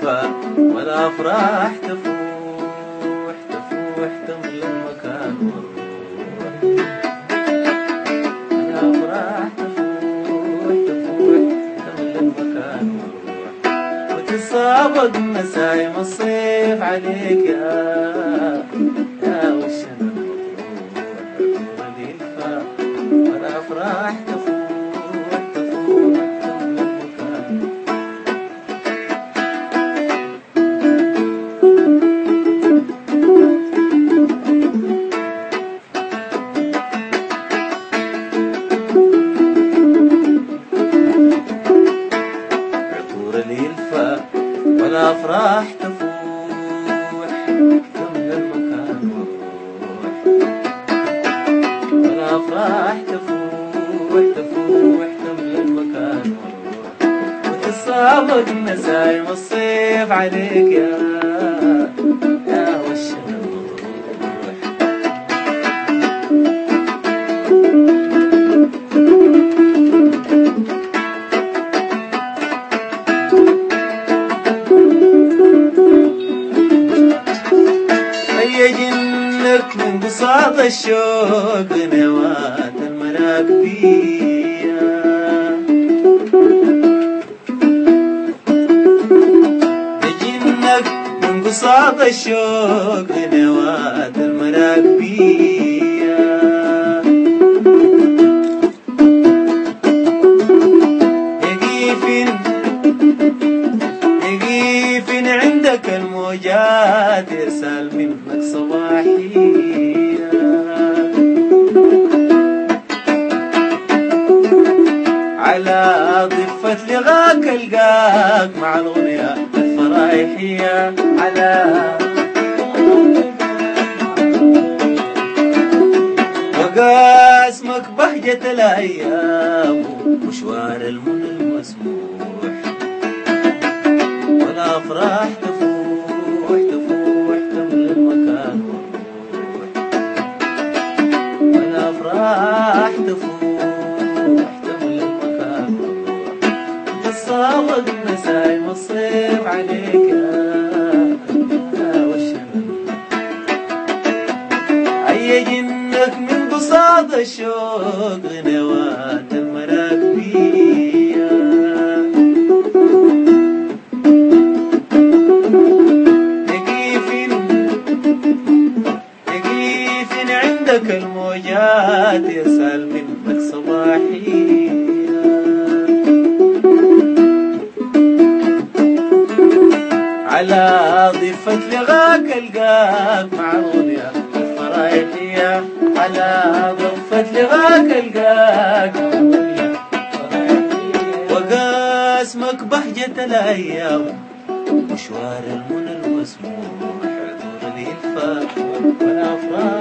الإلفاء والأفراح تفوح تفوح تملى المكان والروح الأفراح تفوح تفوح تملى المكان والروح وتسابق نسايم الصيف عليك يا يا وش الإلفاء والأفراح تفوح تفوح تملى المكان عطور الإلفاء والأفراح تفوح تملى المكان والروح والأفراح تفوح تفوح تملى المكان والروح وتسابق نسايم الصيف عليك يا يا وش الروح هيا جنك من بساط الشوق نوات المراكبية جنك من بساط الشوق نوات المراكبية يقيف يقيف عندك الموجات يرسل منك صباحية على ضفة لغاك القاك مع الغنية الفرايحية على وقاسمك بهجة الأيام مشوار المنى المسموح والأفراح تفوح تفوح تملى المكان والروح والأفراح تفوح تملى المكان والروح تتصابق نسايم الصيف عليك يا يا وشنا أي جنك من بساط الشوق غنوات المراكبية يقيف يقيف عندك الموجات يسأل منك صباحية على ضفة لغاك القاك مع الغنية الفرايحية على ضفة لغاك القاك مع الغنية الفرايحية وقاسمك بهجة الأيام مشوار المنى المسموح عذور الإلفاق والأفراح